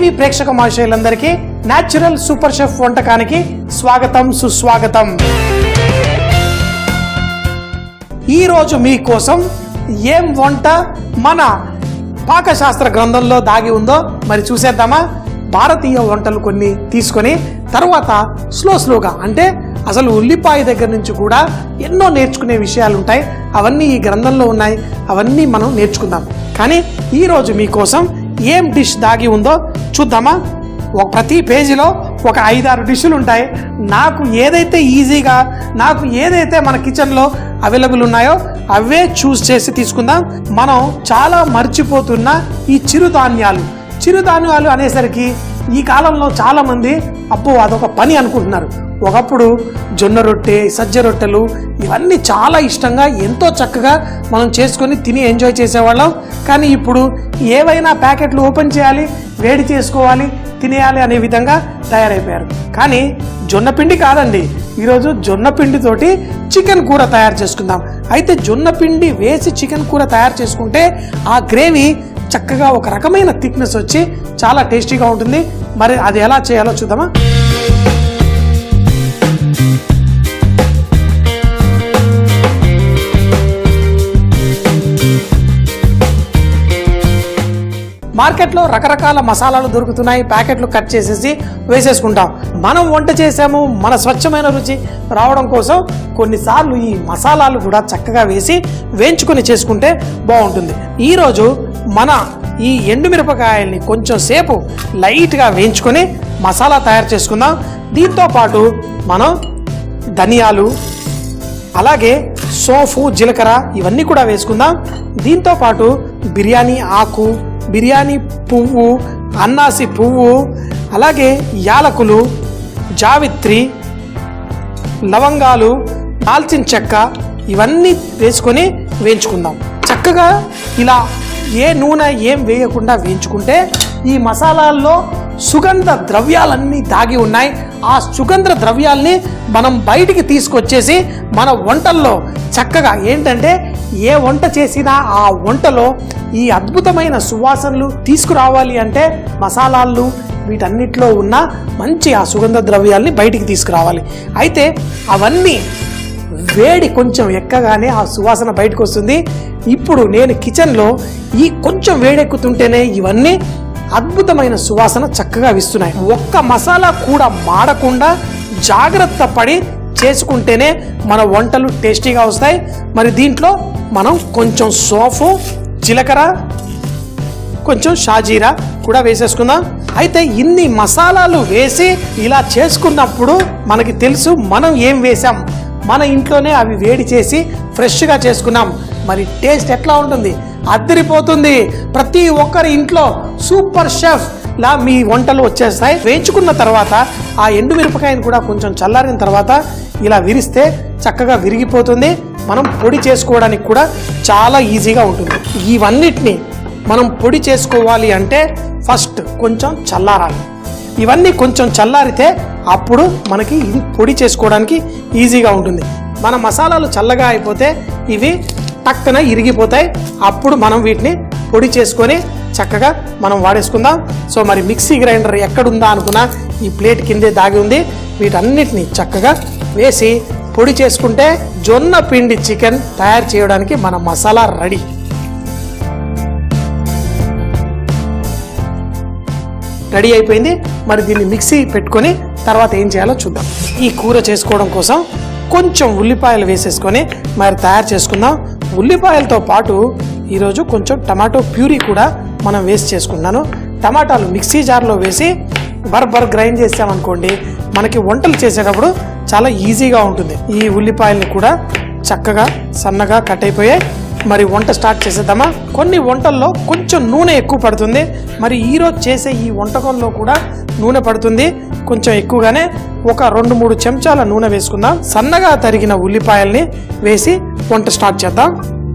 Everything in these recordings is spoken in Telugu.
టీవీ ప్రేక్షక మహాశయులందరికీ న్యాచురల్ సూపర్ షెఫ్ వంటకానికి స్వాగతం సుస్వాగతం ఈ రోజు మీకోసం ఏం వంట మన పాకశాస్త్ర గ్రంథంలో దాగి ఉందో మరి చూసేద్దామా భారతీయ వంటలు కొన్ని తీసుకొని తర్వాత స్లో స్లోగా అంటే అసలు ఉల్లిపాయ దగ్గర నుంచి కూడా ఎన్నో నేర్చుకునే విషయాలు ఉంటాయి అవన్నీ ఈ గ్రంథంలో ఉన్నాయి అవన్నీ మనం నేర్చుకుందాం కానీ ఈరోజు మీకోసం ఏం డిష్ దాగి ఉందో చూద్దామా ఒక ప్రతి పేజీలో ఒక ఐదారు డిష్లు ఉంటాయి నాకు ఏదైతే ఈజీగా నాకు ఏదైతే మన కిచెన్లో అవైలబుల్ ఉన్నాయో అవే చూస్ చేసి తీసుకుందాం మనం చాలా మర్చిపోతున్న ఈ చిరుధాన్యాలు చిరుధాన్యాలు అనేసరికి ఈ కాలంలో చాలా మంది అబ్బో అదొక పని అనుకుంటున్నారు ఒకప్పుడు జొన్న రొట్టె సజ్జ రొట్టెలు ఇవన్నీ చాలా ఇష్టంగా ఎంతో చక్కగా మనం చేసుకొని తిని ఎంజాయ్ చేసేవాళ్ళం కానీ ఇప్పుడు ఏవైనా ప్యాకెట్లు ఓపెన్ చేయాలి వేడి చేసుకోవాలి తినేయాలి అనే విధంగా తయారైపోయారు కానీ జొన్న పిండి కాదండి ఈరోజు జొన్న పిండితోటి చికెన్ కూర తయారు చేసుకుందాం అయితే జొన్న పిండి వేసి చికెన్ కూర తయారు చేసుకుంటే ఆ గ్రేవీ చక్కగా ఒక రకమైన థిక్నెస్ వచ్చి చాలా టేస్టీగా ఉంటుంది మరి అది ఎలా చేయాలో చూద్దామా మార్కెట్లో రకరకాల మసాలాలు దొరుకుతున్నాయి ప్యాకెట్లు కట్ చేసేసి వేసేసుకుంటాం మనం వంట చేసాము మన స్వచ్ఛమైన రుచి రావడం కోసం కొన్నిసార్లు ఈ మసాలాలు కూడా చక్కగా వేసి వేయించుకొని చేసుకుంటే బాగుంటుంది ఈరోజు మన ఈ ఎండుమిరపకాయల్ని కొంచెం సేపు లైట్గా వేయించుకొని మసాలా తయారు చేసుకుందాం దీంతో పాటు మనం ధనియాలు అలాగే సోఫు జీలకర్ర ఇవన్నీ కూడా వేసుకుందాం దీంతో పాటు బిర్యానీ ఆకు బిర్యానీ పువ్వు అన్నాసి పువ్వు అలాగే యాలకులు జావిత్రి లవంగాలు దాల్చిన చెక్క ఇవన్నీ వేసుకొని వేయించుకుందాం చక్కగా ఇలా ఏ నూనె ఏం వేయకుండా వేయించుకుంటే ఈ మసాలాల్లో సుగంధ ద్రవ్యాలన్నీ దాగి ఉన్నాయి ఆ సుగంధ ద్రవ్యాల్ని మనం బయటికి తీసుకొచ్చేసి మన వంటల్లో చక్కగా ఏంటంటే ఏ వంట చేసినా ఆ వంటలో ఈ అద్భుతమైన సువాసనలు తీసుకురావాలి అంటే మసాలాలు వీటన్నిటిలో ఉన్న మంచి ఆ సుగంధ ద్రవ్యాల్ని బయటికి తీసుకురావాలి అయితే అవన్నీ వేడి కొంచెం ఎక్కగానే ఆ సువాసన బయటకు వస్తుంది ఇప్పుడు నేను కిచెన్లో ఈ కొంచెం వేడెక్కుతుంటేనే ఇవన్నీ అద్భుతమైన సువాసన చక్కగా విస్తున్నాయి ఒక్క మసాలా కూడా మాడకుండా జాగ్రత్త పడి చేసుకుంటేనే మన వంటలు టేస్టీగా వస్తాయి మరి దీంట్లో మనం కొంచెం సోఫు జీలకర్ర కొంచెం షాజీరా కూడా వేసేసుకుందాం అయితే ఇన్ని మసాలాలు వేసి ఇలా చేసుకున్నప్పుడు మనకి తెలుసు మనం ఏం వేసాం మన ఇంట్లోనే అవి వేడి చేసి ఫ్రెష్గా చేసుకున్నాం మరి టేస్ట్ ఎట్లా ఉంటుంది అద్దరిపోతుంది ప్రతి ఒక్కరి ఇంట్లో సూపర్ షెఫ్ లా మీ వంటలు వచ్చేస్తాయి వేయించుకున్న తర్వాత ఆ ఎండు మిరపకాయని కూడా కొంచెం చల్లారిన తర్వాత ఇలా విరిస్తే చక్కగా విరిగిపోతుంది మనం పొడి చేసుకోవడానికి కూడా చాలా ఈజీగా ఉంటుంది ఇవన్నిటిని మనం పొడి చేసుకోవాలి అంటే ఫస్ట్ కొంచెం చల్లారాలి ఇవన్నీ కొంచెం చల్లారితే అప్పుడు మనకి ఇది పొడి చేసుకోవడానికి ఈజీగా ఉంటుంది మన మసాలాలు చల్లగా అయిపోతే ఇవి టక్కన ఇరిగిపోతాయి అప్పుడు మనం వీటిని పొడి చేసుకొని చక్కగా మనం వాడేసుకుందాం సో మరి మిక్సీ గ్రైండర్ ఎక్కడుందా అనుకున్నా ఈ ప్లేట్ కిందే దాగి ఉంది వీటన్నిటిని చక్కగా వేసి పొడి చేసుకుంటే జొన్న పిండి చికెన్ తయారు చేయడానికి మన మసాలా రెడీ రెడీ అయిపోయింది మరి దీన్ని మిక్సీ పెట్టుకొని తర్వాత ఏం చేయాలో చూద్దాం ఈ కూర చేసుకోవడం కోసం కొంచెం ఉల్లిపాయలు వేసేసుకొని మరి తయారు చేసుకుందాం ఉల్లిపాయలతో పాటు ఈరోజు కొంచెం టమాటో ప్యూరీ కూడా మనం వేసి చేసుకున్నాను టమాటాలు మిక్సీ జార్లో వేసి బర్బర్ గ్రైండ్ చేసామనుకోండి మనకి వంటలు చేసేటప్పుడు చాలా ఈజీగా ఉంటుంది ఈ ఉల్లిపాయల్ని కూడా చక్కగా సన్నగా కట్ అయిపోయాయి మరి వంట స్టార్ట్ చేసేద్దామా కొన్ని వంటల్లో కొంచెం నూనె ఎక్కువ పడుతుంది మరి ఈరోజు చేసే ఈ వంటకంలో కూడా నూనె పడుతుంది కొంచెం ఎక్కువగానే ఒక రెండు మూడు చెంచాల నూనె వేసుకుందాం సన్నగా తరిగిన ఉల్లిపాయల్ని వేసి వంట స్టార్ట్ చేద్దాం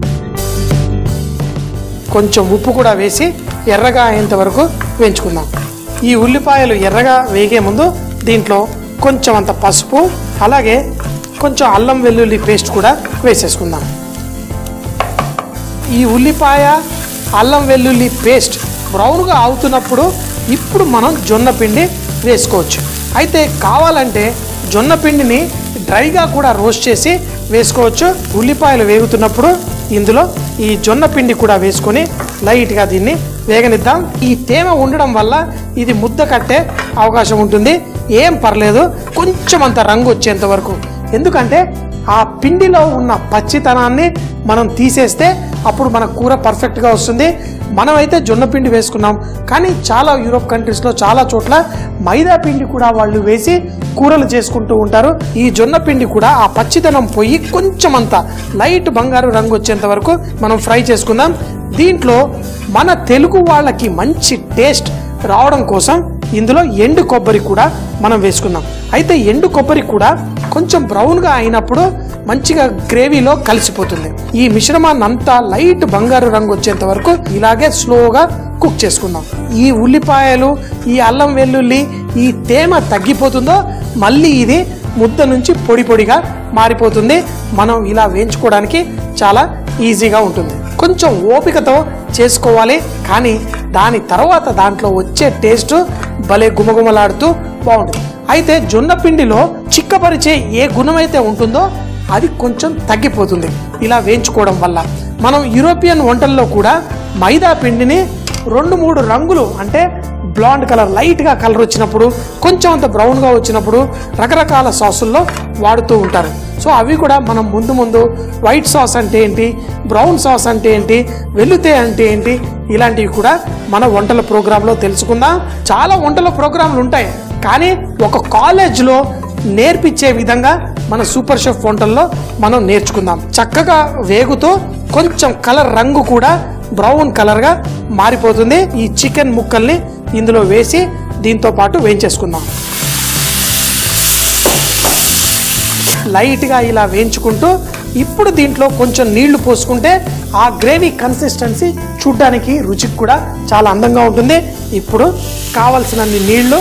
కొంచెం ఉప్పు కూడా వేసి ఎర్రగా అయ్యేంత వరకు వేయించుకుందాం ఈ ఉల్లిపాయలు ఎర్రగా వేగే ముందు దీంట్లో కొంచెం అంత పసుపు అలాగే కొంచెం అల్లం వెల్లుల్లి పేస్ట్ కూడా వేసేసుకుందాం ఈ ఉల్లిపాయ అల్లం వెల్లుల్లి పేస్ట్ బ్రౌన్గా అవుతున్నప్పుడు ఇప్పుడు మనం జొన్న పిండి వేసుకోవచ్చు అయితే కావాలంటే జొన్న పిండిని డ్రైగా కూడా రోస్ట్ చేసి వేసుకోవచ్చు ఉల్లిపాయలు వేగుతున్నప్పుడు ఇందులో ఈ జొన్న పిండి కూడా వేసుకొని లైట్గా దీన్ని వేగనిద్దాం ఈ తేమ ఉండడం వల్ల ఇది ముద్ద కట్టే అవకాశం ఉంటుంది ఏం పర్లేదు కొంచెం అంత రంగు వచ్చేంత వరకు ఎందుకంటే ఆ పిండిలో ఉన్న పచ్చితనాన్ని మనం తీసేస్తే అప్పుడు మన కూర పర్ఫెక్ట్గా వస్తుంది మనమైతే జొన్న పిండి వేసుకున్నాం కానీ చాలా యూరోప్ కంట్రీస్లో చాలా చోట్ల మైదా పిండి కూడా వాళ్ళు వేసి కూరలు చేసుకుంటూ ఉంటారు ఈ జొన్న పిండి కూడా ఆ పచ్చిదనం పోయి కొంచెం అంత లైట్ బంగారు రంగు వచ్చేంత వరకు మనం ఫ్రై చేసుకుందాం దీంట్లో మన తెలుగు వాళ్ళకి మంచి టేస్ట్ రావడం కోసం ఇందులో ఎండు కొబ్బరి కూడా మనం వేసుకుందాం అయితే ఎండు కొబ్బరి కూడా కొంచెం బ్రౌన్గా అయినప్పుడు మంచిగా గ్రేవీలో కలిసిపోతుంది ఈ మిశ్రమాన్ని అంతా లైట్ బంగారు రంగు వచ్చేంత వరకు ఇలాగే స్లోగా కుక్ చేసుకుందాం ఈ ఉల్లిపాయలు ఈ అల్లం వెల్లుల్లి ఈ తేమ తగ్గిపోతుందో మళ్ళీ ఇది ముద్ద నుంచి పొడి పొడిగా మారిపోతుంది మనం ఇలా వేయించుకోవడానికి చాలా ఈజీగా ఉంటుంది కొంచెం ఓపికతో చేసుకోవాలి కానీ దాని తర్వాత దాంట్లో వచ్చే టేస్ట్ భలే గుమగుమలాడుతూ బాగుంటుంది అయితే జొన్న పిండిలో చిక్కపరిచే ఏ గుణమైతే ఉంటుందో అది కొంచెం తగ్గిపోతుంది ఇలా వేయించుకోవడం వల్ల మనం యూరోపియన్ వంటల్లో కూడా మైదా పిండిని రెండు మూడు రంగులు అంటే బ్లాండ్ కలర్ లైట్గా కలర్ వచ్చినప్పుడు కొంచెం అంత బ్రౌన్గా వచ్చినప్పుడు రకరకాల సాసుల్లో వాడుతూ ఉంటారు సో అవి కూడా మనం ముందు ముందు వైట్ సాస్ అంటే ఏంటి బ్రౌన్ సాస్ అంటే ఏంటి వెల్లుతే అంటే ఏంటి ఇలాంటివి కూడా మన వంటల ప్రోగ్రాంలో తెలుసుకుందాం చాలా వంటల ప్రోగ్రాంలు ఉంటాయి కానీ ఒక కాలేజ్లో నేర్పించే విధంగా మన సూపర్ షెఫ్ వంటల్లో మనం నేర్చుకుందాం చక్కగా వేగుతూ కొంచెం కలర్ రంగు కూడా బ్రౌన్ కలర్గా మారిపోతుంది ఈ చికెన్ ముక్కల్ని ఇందులో వేసి దీంతో పాటు వేయించేసుకుందాం లైట్గా ఇలా వేయించుకుంటూ ఇప్పుడు దీంట్లో కొంచెం నీళ్లు పోసుకుంటే ఆ గ్రేవీ కన్సిస్టెన్సీ చూడ్డానికి రుచికి కూడా చాలా అందంగా ఉంటుంది ఇప్పుడు కావలసినన్ని నీళ్లు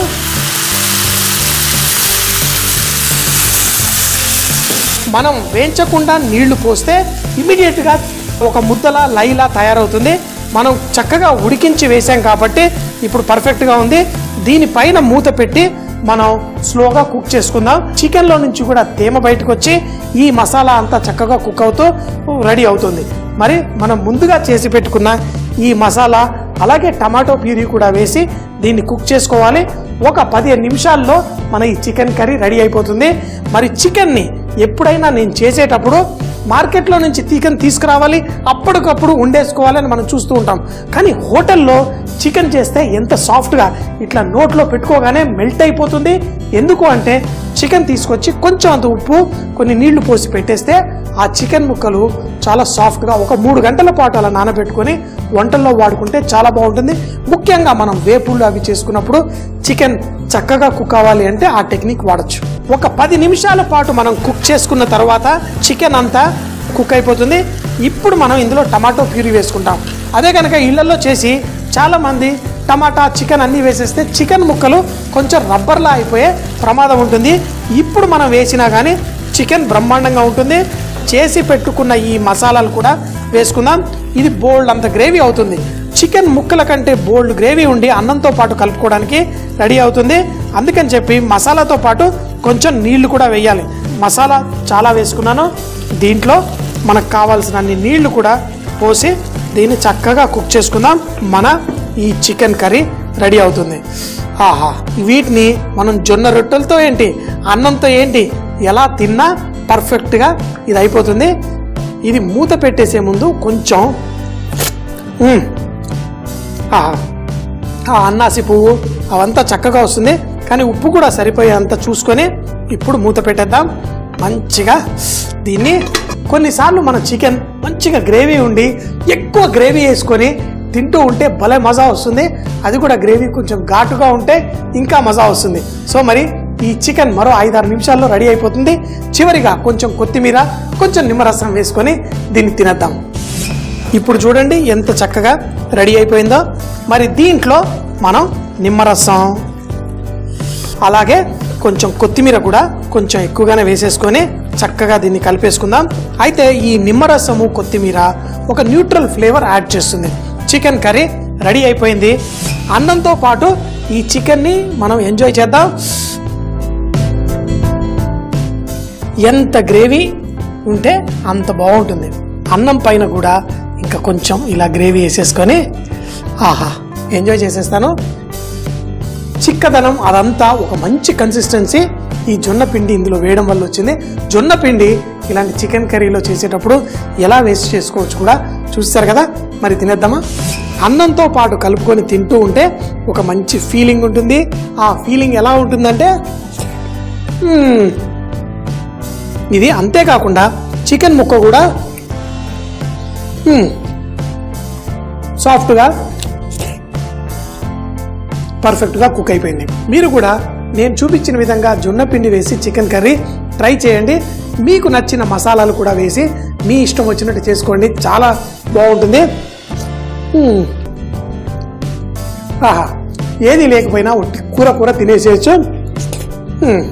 మనం వేయించకుండా నీళ్లు పోస్తే ఇమీడియట్గా ఒక ముద్దలా లైలా తయారవుతుంది మనం చక్కగా ఉడికించి వేసాం కాబట్టి ఇప్పుడు పర్ఫెక్ట్గా ఉంది దీనిపైన మూత పెట్టి మనం స్లోగా కుక్ చేసుకుందాం చికెన్లో నుంచి కూడా తేమ బయటకు వచ్చి ఈ మసాలా అంతా చక్కగా కుక్ అవుతూ రెడీ అవుతుంది మరి మనం ముందుగా చేసి పెట్టుకున్న ఈ మసాలా అలాగే టమాటో ప్యూరీ కూడా వేసి దీన్ని కుక్ చేసుకోవాలి ఒక పదిహేను నిమిషాల్లో మన ఈ చికెన్ కర్రీ రెడీ అయిపోతుంది మరి చికెన్ని ఎప్పుడైనా నేను చేసేటప్పుడు మార్కెట్లో నుంచి చికెన్ తీసుకురావాలి అప్పటికప్పుడు వండేసుకోవాలని మనం చూస్తూ ఉంటాం కానీ హోటల్లో చికెన్ చేస్తే ఎంత సాఫ్ట్గా ఇట్లా నోట్లో పెట్టుకోగానే మెల్ట్ అయిపోతుంది ఎందుకు అంటే చికెన్ తీసుకొచ్చి కొంచెం అంత ఉప్పు కొన్ని నీళ్లు పోసి పెట్టేస్తే ఆ చికెన్ ముక్కలు చాలా సాఫ్ట్గా ఒక మూడు గంటల పాటు అలా నానబెట్టుకొని వంటల్లో వాడుకుంటే చాలా బాగుంటుంది ముఖ్యంగా మనం వేపుళ్ళు అవి చేసుకున్నప్పుడు చికెన్ చక్కగా కుక్ అవ్వాలి అంటే ఆ టెక్నిక్ వాడచ్చు ఒక పది నిమిషాల పాటు మనం కుక్ చేసుకున్న తర్వాత చికెన్ అంతా కుక్ అయిపోతుంది ఇప్పుడు మనం ఇందులో టమాటో ప్యూరీ వేసుకుంటాం అదే కనుక ఇళ్లలో చేసి చాలామంది టమాటా చికెన్ అన్నీ వేసేస్తే చికెన్ ముక్కలు కొంచెం రబ్బర్లా అయిపోయే ప్రమాదం ఉంటుంది ఇప్పుడు మనం వేసినా కానీ చికెన్ బ్రహ్మాండంగా ఉంటుంది చేసి పెట్టుకున్న ఈ మసాలాలు కూడా వేసుకుందాం ఇది బోల్డ్ అంత గ్రేవీ అవుతుంది చికెన్ ముక్కల కంటే బోల్డ్ గ్రేవీ ఉండి అన్నంతో పాటు కలుపుకోవడానికి రెడీ అవుతుంది అందుకని చెప్పి మసాలాతో పాటు కొంచెం నీళ్లు కూడా వేయాలి మసాలా చాలా వేసుకున్నాను దీంట్లో మనకు కావాల్సిన అన్ని నీళ్లు కూడా పోసి దీన్ని చక్కగా కుక్ చేసుకుందాం మన ఈ చికెన్ కర్రీ రెడీ అవుతుంది ఆహా వీటిని మనం జొన్న రొట్టెలతో ఏంటి అన్నంతో ఏంటి ఎలా తిన్నా పర్ఫెక్ట్గా ఇది అయిపోతుంది ఇది మూత పెట్టేసే ముందు కొంచెం మ్మ్. ఆహా ఆ అన్నాసి పువ్వు అవంతా చక్కగా వస్తుంది కానీ ఉప్పు కూడా సరిపోయేంత చూసుకొని ఇప్పుడు మూత పెట్టేద్దాం మంచిగా దీన్ని కొన్నిసార్లు మన చికెన్ మంచిగా గ్రేవీ ఉండి ఎక్కువ గ్రేవీ వేసుకొని తింటూ ఉంటే భలే మజా వస్తుంది అది కూడా గ్రేవీ కొంచెం ఘాటుగా ఉంటే ఇంకా మజా వస్తుంది సో మరి ఈ చికెన్ మరో ఐదారు నిమిషాల్లో రెడీ అయిపోతుంది చివరిగా కొంచెం కొత్తిమీర కొంచెం నిమ్మరసం వేసుకొని దీన్ని తినేద్దాం ఇప్పుడు చూడండి ఎంత చక్కగా రెడీ అయిపోయిందో మరి దీంట్లో మనం నిమ్మరసం అలాగే కొంచెం కొత్తిమీర కూడా కొంచెం ఎక్కువగానే వేసేసుకొని చక్కగా దీన్ని కలిపేసుకుందాం అయితే ఈ నిమ్మరసము కొత్తిమీర ఒక న్యూట్రల్ ఫ్లేవర్ యాడ్ చేస్తుంది చికెన్ కర్రీ రెడీ అయిపోయింది అన్నంతో పాటు ఈ చికెన్ని మనం ఎంజాయ్ చేద్దాం ఎంత గ్రేవీ ఉంటే అంత బాగుంటుంది అన్నం పైన కూడా ఇంకా కొంచెం ఇలా గ్రేవీ వేసేసుకొని ఆహా ఎంజాయ్ చేసేస్తాను చిక్కదనం అదంతా ఒక మంచి కన్సిస్టెన్సీ ఈ జొన్న పిండి ఇందులో వేయడం వల్ల వచ్చింది జొన్న పిండి ఇలాంటి చికెన్ కర్రీలో చేసేటప్పుడు ఎలా వేస్ట్ చేసుకోవచ్చు కూడా చూస్తారు కదా మరి తినేద్దామా అన్నంతో పాటు కలుపుకొని తింటూ ఉంటే ఒక మంచి ఫీలింగ్ ఉంటుంది ఆ ఫీలింగ్ ఎలా ఉంటుందంటే మ్మ్, ఇది అంతేకాకుండా చికెన్ ముక్క కూడా మ్మ్, సాఫ్ట్గా పర్ఫెక్ట్గా కుక్ అయిపోయింది మీరు కూడా నేను చూపించిన విధంగా జొన్న పిండి వేసి చికెన్ కర్రీ ట్రై చేయండి మీకు నచ్చిన మసాలాలు కూడా వేసి మీ ఇష్టం వచ్చినట్టు చేసుకోండి చాలా బాగుంటుంది మ్మ్. ఆహా ఏది లేకపోయినా ఒట్టి కూర కూర తినేసేయచ్చు మ్మ్.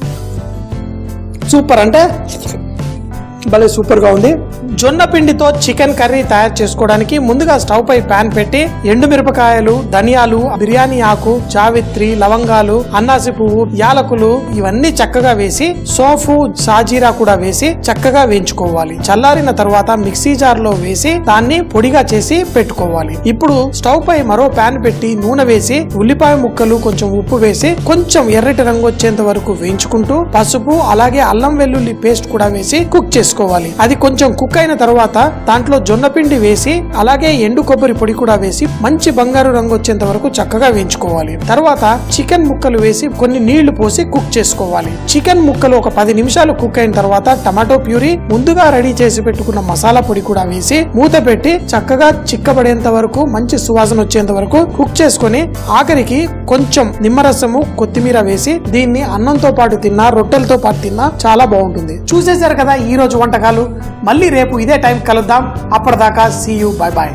సూపర్ అంటే భలే సూపర్గా ఉంది జొన్న పిండితో చికెన్ కర్రీ తయారు చేసుకోవడానికి ముందుగా స్టవ్ పై పాన్ పెట్టి ఎండు మిరపకాయలు ధనియాలు బిర్యానీ ఆకు జావిత్రి లవంగాలు అన్నాసి పువ్వు యాలకులు ఇవన్నీ చక్కగా వేసి సోఫు సాజీరా కూడా వేసి చక్కగా వేయించుకోవాలి చల్లారిన తర్వాత మిక్సీ జార్ లో వేసి దాన్ని పొడిగా చేసి పెట్టుకోవాలి ఇప్పుడు స్టవ్ పై మరో పాన్ పెట్టి నూనె వేసి ఉల్లిపాయ ముక్కలు కొంచెం ఉప్పు వేసి కొంచెం ఎర్రటి రంగు వచ్చేంత వరకు వేయించుకుంటూ పసుపు అలాగే అల్లం వెల్లుల్లి పేస్ట్ కూడా వేసి కుక్ చేసుకోవాలి అది కొంచెం కుక్ అయిన తర్వాత దాంట్లో జొన్న పిండి వేసి అలాగే ఎండు కొబ్బరి పొడి కూడా వేసి మంచి బంగారు రంగు వచ్చేంత వరకు చక్కగా వేయించుకోవాలి తర్వాత చికెన్ ముక్కలు వేసి కొన్ని నీళ్లు పోసి కుక్ చేసుకోవాలి చికెన్ ముక్కలు ఒక పది నిమిషాలు కుక్ అయిన తర్వాత టమాటో ప్యూరీ ముందుగా రెడీ చేసి పెట్టుకున్న మసాలా పొడి కూడా వేసి మూత పెట్టి చక్కగా చిక్కబడేంత వరకు మంచి సువాసన వచ్చేంత వరకు కుక్ చేసుకొని ఆఖరికి కొంచెం నిమ్మరసము కొత్తిమీర వేసి దీన్ని అన్నంతో పాటు తిన్నా రొట్టెలతో పాటు తిన్నా చాలా బాగుంటుంది చూసేశారు కదా ఈ రోజు వంటకాలు మళ్ళీ రేపు ఇదే టైం కలుద్దాం అప్పటిదాకా సీ యూ బై బాయ్